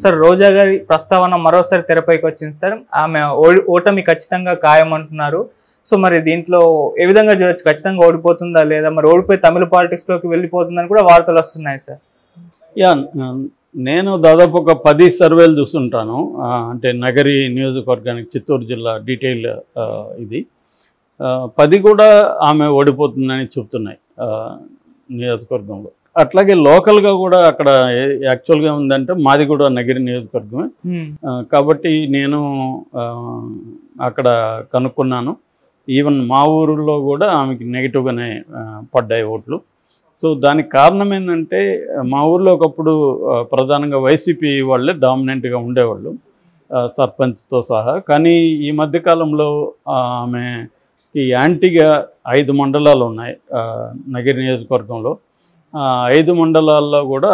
sir రోజా గారి ప్రస్తావన మరోసారి తెరపైకి వచ్చింది సార్ ఆమె ఓడి- ఓటమి ఖచ్చితంగా ఖాయం అంటున్నారు సో మరి దీంట్లో ఏ విధంగా చూడొచ్చు ఖచ్చితంగా ఓడిపోతుందా లేదా మరి ఓడిపోయి తమిళ పాలిటిక్స్ లోకి వెళ్ళిపోతుందని కూడా వార్తలు వస్తున్నాయి సార్ యా నేను దాదాపు ఒక పది సర్వేలు చూస్తుంటాను ఆ, అంటే నగరి నియోజకవర్గానికి చిత్తూరు జిల్లా డీటెయిల్ ఆ, ఇది ఆ, పది కూడా ఆమె ఓడిపోతుందని చెప్తున్నాయి ఆ, నియోజకవర్గంలో అట్లాగే లోకల్గా కూడా అక్కడ ఏ- యాక్చువల్గా ఉందంటే మాది కూడా నగిరి నియోజకవర్గమే ఆ, కాబట్టి నేను ఆ, అక్కడ కనుక్కున్నాను ఈవెన్ మా ఊరిలో కూడా ఆమెకి నెగిటివ్గానే ఆ, పడ్డాయి ఓట్లు సో దానికి కారణం ఏంటంటే మా ఊర్లో ఒకప్పుడు ఆ, ప్రధానంగా వైసీపీ వాళ్ళే డామినెంట్గా ఉండేవాళ్ళు ఆ, సర్పంచ్తో సహా కానీ ఈ మధ్యకాలంలో ఆ, ఆమెకి యాంటీగా ఐదు మండలాలు ఉన్నాయి ఆ, నగిరి నియోజకవర్గంలో ఆ, ఐదు మండలాల్లో కూడా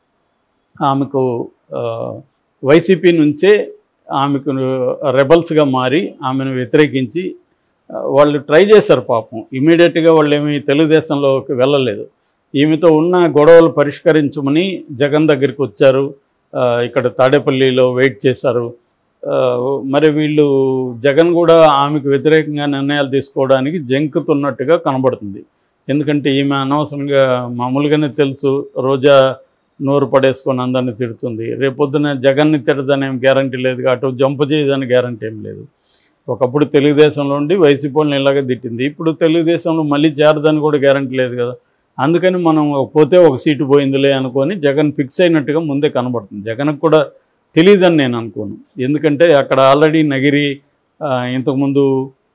ఆమెకు ఆ, వైసీపీ నుంచే ఆమెకు రెబల్స్గా మారి ఆమెను వ్యతిరేకించి ఆ, వాళ్ళు ట్రై చేశారు పాపం ఇమీడియట్గా వాళ్ళు ఏమీ తెలుగుదేశంలోకి వెళ్ళలేదు ఈమెతో ఉన్న గొడవలు పరిష్కరించమని జగన్ దగ్గరికి వచ్చారు ఆ, ఇక్కడ తాడేపల్లిలో వెయిట్ చేశారు ఆ, మరి వీళ్ళు జగన్ కూడా ఆమెకు వ్యతిరేకంగా నిర్ణయాలు తీసుకోవడానికి జంకుతున్నట్టుగా కనబడుతుంది ఎందుకంటే ఈమె అనవసరంగా మామూలుగానే తెలుసు రోజా నోరు పడేసుకొని అందరిని తిడుతుంది రేపొద్దున జగన్ని తిడదని ఏం గ్యారంటీ లేదు అటు జంపు చేయదని గ్యారంటీ ఏం లేదు ఒకప్పుడు తెలుగుదేశంలో ఉండి వైసీపీ వాళ్ళని ఇలాగే తిట్టింది ఇప్పుడు తెలుగుదేశంలో మళ్ళీ చేరదని కూడా గ్యారంటీ లేదు కదా అందుకని మనం పోతే ఒక సీటు పోయిందిలే అనుకొని జగన్ ఫిక్స్ అయినట్టుగా ముందే కనబడుతుంది జగన్కి కూడా తెలియదని నేను అనుకోను ఎందుకంటే అక్కడ ఆల్రెడీ నగిరి ఆ, ఇంతకుముందు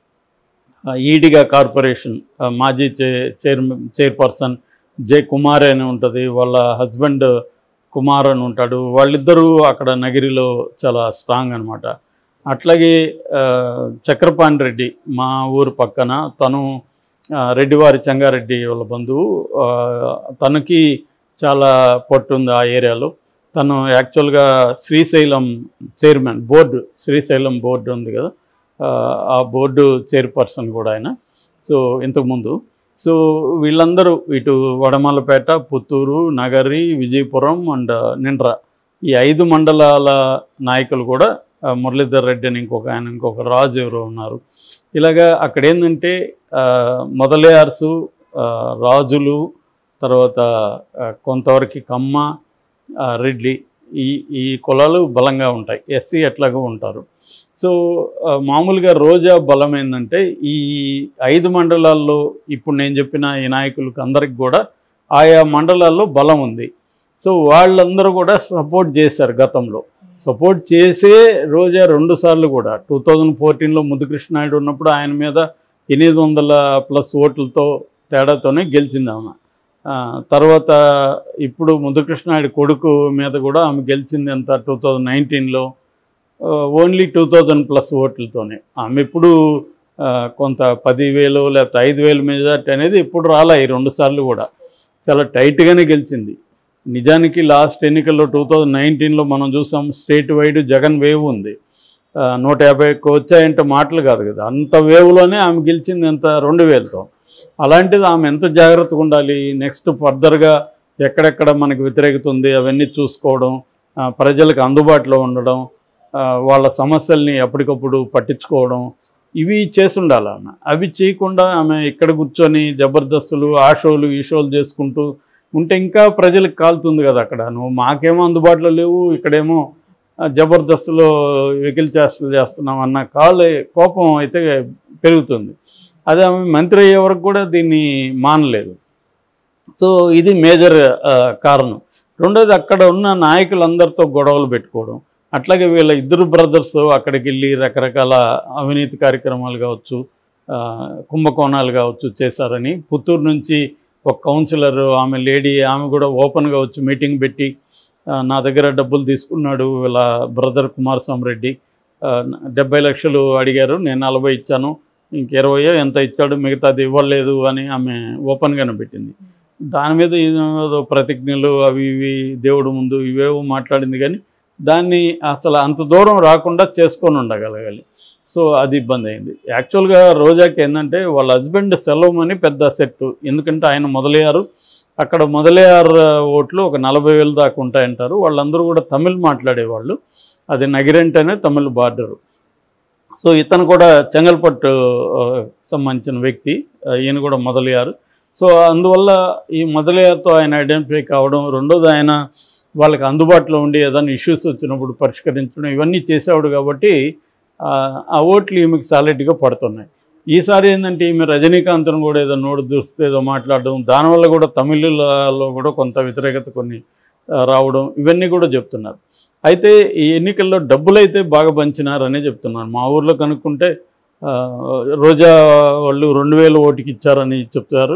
ఆ, ఈడిగా కార్పొరేషన్ ఆ, మాజీ చే చైర్ చైర్పర్సన్ జే కుమార్ అని ఉంటుంది వాళ్ళ హస్బెండ్ కుమార్ అని ఉంటాడు వాళ్ళిద్దరూ అక్కడ నగిరిలో చాలా స్ట్రాంగ్ అనమాట అట్లాగే ఆ, చక్రపాణి రెడ్డి మా ఊరు పక్కన తను ఆ, రెడ్డివారి చెంగారెడ్డి వాళ్ళ బంధువు ఆ, తనకి చాలా పట్టు ఉంది ఆ ఏరియాలో తను యాక్చువల్గా Srisailam chairman board Srisailam board ఉంది కదా ఆ, ఆ బోర్డు చైర్పర్సన్ కూడా ఆయన సో ఇంతకుముందు సో వీళ్ళందరూ ఇటు వడమల్లపేట పుత్తూరు నగరి విజయపురం అండ్ నిండ్ర ఈ ఐదు మండలాల నాయకులు కూడా ఆ, మురళీధర్ రెడ్డి అని ఇంకొక ఆయన ఇంకొక రాజు ఎవరో ఉన్నారు ఇలాగా అక్కడ ఏంటంటే ఆ, మొదలయార్సు ఆ, రాజులు తర్వాత ఆ, కొంతవరకు కమ్మ ఆ, రెడ్డి ఈ ఈ కులాలు బలంగా ఉంటాయి ఎస్సీ ఎట్లాగో ఉంటారు సో ఆ, మామూలుగా రోజా బలం ఏంటంటే ఈ ఐదు మండలాల్లో ఇప్పుడు నేను చెప్పిన ఈ నాయకులకు అందరికి కూడా ఆయా మండలాల్లో బలం ఉంది సో వాళ్ళందరూ కూడా సపోర్ట్ చేశారు గతంలో సపోర్ట్ చేసే రోజా రెండు సార్లు కూడా టూ థౌజండ్ ఫోర్టీన్లో ముద్దుకృష్ణాయుడు ఉన్నప్పుడు ఆయన మీద ఎనిమిది వందల ప్లస్ ఓట్లతో తేడాతోనే గెలిచింది ఆమె ఆ, తర్వాత ఇప్పుడు ముద్దుకృష్ణాయుడు కొడుకు మీద కూడా ఆమె గెలిచింది ఎంత టూ థౌజండ్ నైన్టీన్లో ఓన్లీ టూ థౌజండ్ ప్లస్ ఓట్లతోనే ఆమె ఇప్పుడు ఆ, కొంత పదివేలు లేకపోతే ఐదు వేలు మెజార్టీ అనేది ఇప్పుడు రాలే ఈ రెండు సార్లు కూడా చాలా టైట్గానే గెలిచింది నిజానికి లాస్ట్ ఎన్నికల్లో టూ థౌజండ్ నైన్టీన్లో మనం చూసాం స్టేట్ వైడ్ జగన్ వేవ్ ఉంది ఆ, నూట యాభై ఎక్కువ వచ్చాయంటే మాటలు కాదు కదా అంత వేవ్లోనే ఆమె గెలిచింది ఎంత రెండు వేలతో అలాంటిది ఆమె ఎంత జాగ్రత్తగా ఉండాలి నెక్స్ట్ ఫర్దర్గా ఎక్కడెక్కడ మనకు వ్యతిరేకత ఉంది అవన్నీ చూసుకోవడం ఆ, ప్రజలకు అందుబాటులో ఉండడం ఆ, వాళ్ళ సమస్యల్ని ఎప్పటికప్పుడు పట్టించుకోవడం ఇవి చేస్తుండాలి ఆమె అవి చేయకుండా ఆమె ఇక్కడ కూర్చొని జబర్దస్తులు ఆ షోలు ఈ షోలు చేసుకుంటూ ఉంటే ఇంకా ప్రజలకు కాలుతుంది కదా అక్కడ నువ్వు మాకేమో అందుబాటులో లేవు ఇక్కడేమో ఆ, జబర్దస్త్లో వెకిల్ చేష్టలు చేస్తున్నాం అన్న కాలు కోపం అయితే పెరుగుతుంది అదే ఆమె మంత్రి అయ్యే వరకు కూడా దీన్ని మానలేదు సో ఇది మేజర్ ఆ, కారణం రెండోది అక్కడ ఉన్న నాయకులందరితో గొడవలు పెట్టుకోవడం అట్లాగే వీళ్ళ ఇద్దరు బ్రదర్స్ అక్కడికి వెళ్ళి రకరకాల అవినీతి కార్యక్రమాలు కావచ్చు ఆ, కుంభకోణాలు కావచ్చు చేశారని పుత్తూరు నుంచి ఒక కౌన్సిలర్ ఆమె లేడీ ఆమె కూడా ఓపెన్గా వచ్చి మీటింగ్ పెట్టి ఆ, నా దగ్గర డబ్బులు తీసుకున్నాడు వీళ్ళ బ్రదర్ కుమారస్వామి రెడ్డి ఆ, డెబ్బై లక్షలు అడిగారు నేను నలభై ఇచ్చాను ఇంక ఇరవయో ఎంత ఇచ్చాడు మిగతాది ఇవ్వలేదు అని ఆమె ఓపెన్గానే పెట్టింది దాని మీద ఏదో ప్రతిజ్ఞలు అవి ఇవి దేవుడు ముందు ఇవేవో మాట్లాడింది కానీ దాన్ని అసలు అంత దూరం రాకుండా చేసుకొని ఉండగలగాలి సో అది ఇబ్బంది అయింది యాక్చువల్గా రోజాకి ఏంటంటే వాళ్ళ హస్బెండ్ సెలవుమని పెద్ద సెట్ ఎందుకంటే ఆయన మొదలయ్యారు అక్కడ మొదలయ్యారు ఓట్లు ఒక నలభై వేలు దాకా ఉంటాయంటారు వాళ్ళందరూ కూడా తమిళ్ మాట్లాడేవాళ్ళు అది నగిరెంటనే తమిళ్ బార్డరు సో ఇతను కూడా చెంగల్పట్టు ఆ, సంబంధించిన వ్యక్తి ఆ, ఈయన కూడా మొదలయ్యారు సో అందువల్ల ఈ మొదలయ్యారుతో ఆయన ఐడెంటిఫై కావడం రెండోది ఆయన వాళ్ళకి అందుబాటులో ఉండి ఏదైనా ఇష్యూస్ వచ్చినప్పుడు పరిష్కరించడం ఇవన్నీ చేసేవాడు కాబట్టి ఆ, ఆ ఓట్లు ఈమెకి సాలిడ్గా పడుతున్నాయి ఈసారి ఏంటంటే ఈమె రజనీకాంత్ను కూడా ఏదో నోటు దూస్తే ఏదో మాట్లాడడం దానివల్ల కూడా తమిళలో కూడా కొంత వ్యతిరేకత కొన్ని ఆ, రావడం ఇవన్నీ కూడా చెప్తున్నారు అయితే ఈ ఎన్నికల్లో డబ్బులు అయితే బాగా పంచినారనే చెప్తున్నారు మా ఊర్లో కనుక్కుంటే ఆ, రోజా వాళ్ళు రెండు వేల ఓటుకి ఇచ్చారని చెప్తారు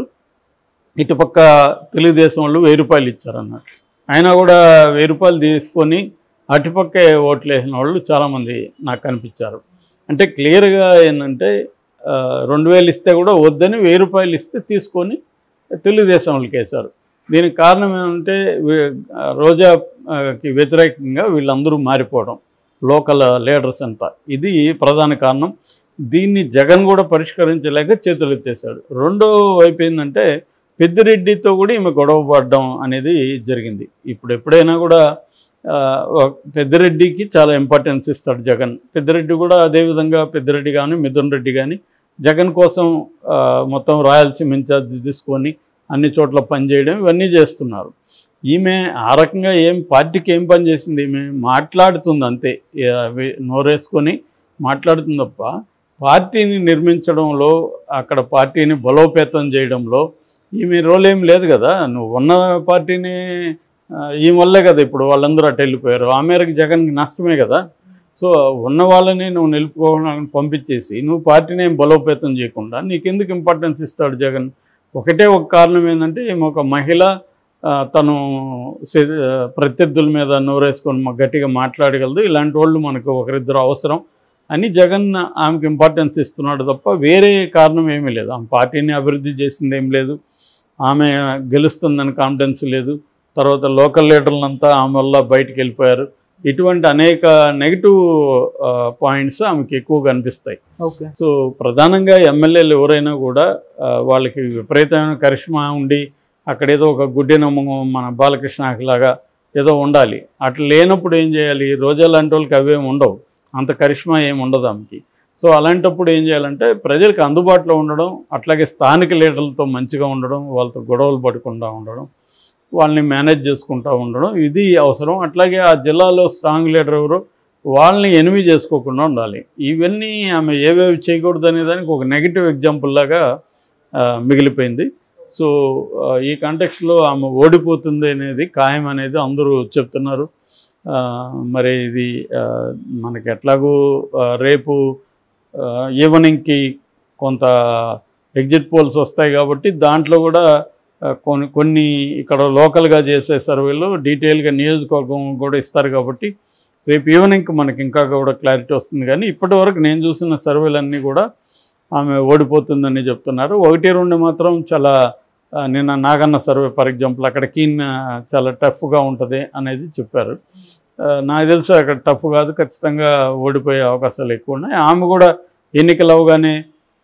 ఇటుపక్క తెలుగుదేశం వాళ్ళు వెయ్యి రూపాయలు ఇచ్చారన్నారు అయినా కూడా వెయ్యి రూపాయలు తీసుకొని అటుపక్కే ఓట్లు వేసిన వాళ్ళు చాలామంది నాకు కనిపించారు అంటే క్లియర్గా ఏంటంటే ఆ, రెండు వేలు ఇస్తే కూడా వద్దని వెయ్యి రూపాయలు ఇస్తే తీసుకొని తెలుగుదేశం వాళ్ళకి వేశారు దీనికి కారణం ఏమంటే వీ- ఆ, రోజాకి వ్యతిరేకంగా వీళ్ళందరూ మారిపోవడం లోకల్ లీడర్స్ అంతా ఇది ప్రధాన కారణం దీన్ని జగన్ కూడా పరిష్కరించలేక చేతులు ఎత్తేసాడు రెండో వైపు ఏంటంటే పెద్దిరెడ్డితో కూడా ఈమె గొడవ పడడం అనేది జరిగింది ఇప్పుడు ఎప్పుడైనా కూడా ఆ, ఒక- పెద్దిరెడ్డికి చాలా ఇంపార్టెన్స్ ఇస్తాడు జగన్ పెద్దిరెడ్డి కూడా అదేవిధంగా పెద్దిరెడ్డి కానీ మిథున్ రెడ్డి కానీ జగన్ కోసం ఆ, మొత్తం రాయలసీమ ఇన్ఛార్జ్ తీసుకొని అన్ని చోట్ల పనిచేయడం ఇవన్నీ చేస్తున్నారు ఈమె ఆ రకంగా ఏం పార్టీకి ఏం పని చేసింది ఈమె మాట్లాడుతుంది అంతే ఏ, వే- నోరేసుకొని మాట్లాడుతుంది తప్ప పార్టీని నిర్మించడంలో అక్కడ పార్టీని బలోపేతం చేయడంలో ఈమె రోల్ ఏం లేదు కదా నువ్వు ఉన్న పార్టీని ఆ, ఈమె వల్లే కదా ఇప్పుడు వాళ్ళందరూ అటు వెళ్ళిపోయారు ఆ మేరకు జగన్కి నష్టమే కదా సో ఉన్న వాళ్ళని నువ్వు నిలుపుకోవడానికి పంపించేసి నువ్వు పార్టీని ఏం బలోపేతం చేయకుండా నీకెందుకు ఇంపార్టెన్స్ ఇస్తాడు జగన్ ఒకటే ఒక కారణం ఏంటంటే ఈమె ఒక మహిళ ఆ, తను సే- ప్రత్యర్థుల మీద నోరేసుకొని మ- గట్టిగా మాట్లాడగలదు ఇలాంటి వాళ్ళు మనకు ఒకరిద్దరు అవసరం అని జగన్ ఆమెకు ఇంపార్టెన్స్ ఇస్తున్నాడు తప్ప వేరే కారణం ఏమీ లేదు ఆమె పార్టీని అభివృద్ధి చేసింది ఏం లేదు ఆమె గెలుస్తుందని కాన్ఫిడెన్స్ లేదు తర్వాత లోకల్ లీడర్లంతా ఆమె వల్ల బయటికి వెళ్ళిపోయారు ఇటువంటి అనేక నెగిటివ్ పాయింట్స్ ఆమెకి ఎక్కువ కనిపిస్తాయి ఓకే సో ప్రధానంగా ఎమ్మెల్యేలు ఎవరైనా కూడా ఆ, వాళ్ళకి విపరీతమైన కరిష్మా ఉండి అక్కడ ఏదో ఒక గుడ్డి నమ్మకం మన బాలకృష్ణ లాగా ఏదో ఉండాలి అట్లా లేనప్పుడు ఏం చేయాలి రోజా లాంటి వాళ్ళకి అవేమి ఉండవు అంత కరిష్మా ఏమి ఉండదు ఆమెకి సో అలాంటప్పుడు ఏం చేయాలంటే ప్రజలకు అందుబాటులో ఉండడం అట్లాగే స్థానిక లీడర్లతో మంచిగా ఉండడం వాళ్ళతో గొడవలు పడకుండా ఉండడం వాళ్ళని మేనేజ్ చేసుకుంటూ ఉండడం ఇది అవసరం అట్లాగే ఆ జిల్లాలో స్ట్రాంగ్ లీడర్ ఎవరో వాళ్ళని ఎనిమి చేసుకోకుండా ఉండాలి ఇవన్నీ ఆమె ఏవేవి చేయకూడదు అనే దానికి ఒక నెగిటివ్ ఎగ్జాంపుల్ లాగా ఆ, మిగిలిపోయింది సో ఆ, ఈ కాంటెక్స్లో ఆమె ఓడిపోతుంది అనేది ఖాయం అనేది అందరూ చెప్తున్నారు ఆ, మరి ఇది ఆ, మనకి ఎట్లాగూ ఆ, రేపు ఆ, ఈవినింగ్కి కొంత ఎగ్జిట్ పోల్స్ వస్తాయి కాబట్టి దాంట్లో కూడా ఆ, కొన్ని కొన్ని ఇక్కడ లోకల్గా చేసే సర్వేలో డీటెయిల్గా నియోజకవర్గం కూడా ఇస్తారు కాబట్టి రేపు ఈవినింగ్కి మనకి ఇంకా కూడా క్లారిటీ వస్తుంది కానీ ఇప్పటి వరకు నేను చూసిన సర్వేలన్నీ కూడా ఆమె ఓడిపోతుందని చెప్తున్నారు ఒకటి రెండు మాత్రం చాలా ఆ, నిన్న నాగన్న సర్వే ఫర్ ఎగ్జాంపుల్ అక్కడ కీన్ ఆ, చాలా టఫ్గా ఉంటుంది అనేది చెప్పారు ఆ, నాకు తెలిసి అక్కడ టఫ్ కాదు ఖచ్చితంగా ఓడిపోయే అవకాశాలు ఎక్కువ ఉన్నాయి ఆమె కూడా ఎన్నికలు అవగానే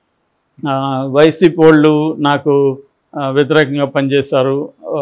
ఆ, వైసీపీ వాళ్ళు నాకు ఆ, వ్యతిరేకంగా పనిచేశారు ఆ,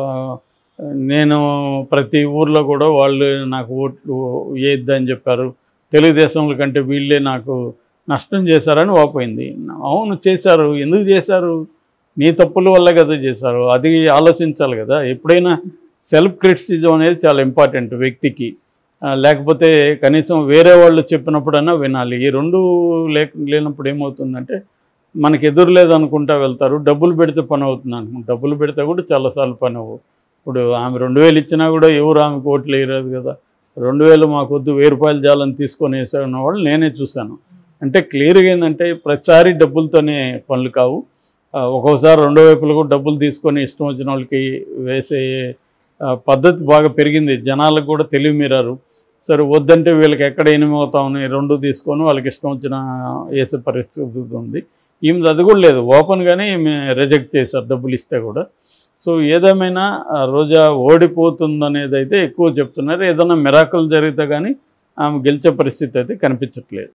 నేను ప్రతి ఊర్లో కూడా వాళ్ళు నాకు ఓట్లు వేయొద్దని చెప్పారు తెలుగుదేశంల కంటే వీళ్ళే నాకు నష్టం చేశారని వాపోయింది అవును చేశారు ఎందుకు చేశారు నీ తప్పుల వల్ల కదా చేశారు అది ఆలోచించాలి కదా ఎప్పుడైనా సెల్ఫ్ క్రిటిసిజం అనేది చాలా ఇంపార్టెంట్ వ్యక్తికి ఆ, లేకపోతే కనీసం వేరే వాళ్ళు చెప్పినప్పుడైనా వినాలి ఈ రెండు లేక లేనప్పుడు ఏమవుతుందంటే మనకి ఎదురు లేదనుకుంటా వెళ్తారు డబ్బులు పెడితే పని అవుతుంది అనుకుంటా డబ్బులు పెడితే కూడా చాలాసార్లు పని అవ్వవు ఇప్పుడు ఆమె రెండు వేలు ఇచ్చినా కూడా ఎవరు ఆమెకు ఓట్లు వేయలేదు కదా రెండు వేలు మాకు వద్దు వెయ్యి రూపాయలు జాలని తీసుకొని వేసాన్న వాళ్ళు నేనే చూశాను అంటే క్లియర్గా ఏంటంటే ప్రతిసారి డబ్బులతోనే పనులు కావు ఆ, ఒక్కోసారి రెండో వైపులు కూడా డబ్బులు తీసుకొని ఇష్టం వచ్చిన వాళ్ళకి వేసే ఆ, పద్ధతి బాగా పెరిగింది జనాలకు కూడా తెలివి మీరారు సరే వద్దంటే వీళ్ళకి ఎక్కడ ఎనిమవుతామని రెండు తీసుకొని వాళ్ళకి ఇష్టం వచ్చిన వేసే పరిస్థితి ఉంది ఈమె అది కూడా లేదు ఓపెన్గానే ఈమె రిజెక్ట్ చేశారు డబ్బులు ఇస్తే కూడా సో ఏదేమైనా ఆ, రోజా ఓడిపోతుందనేది అయితే ఎక్కువ చెప్తున్నారు ఏదైనా మిరాకులు జరిగితే కానీ ఆమె గెలిచే పరిస్థితి అయితే కనిపించట్లేదు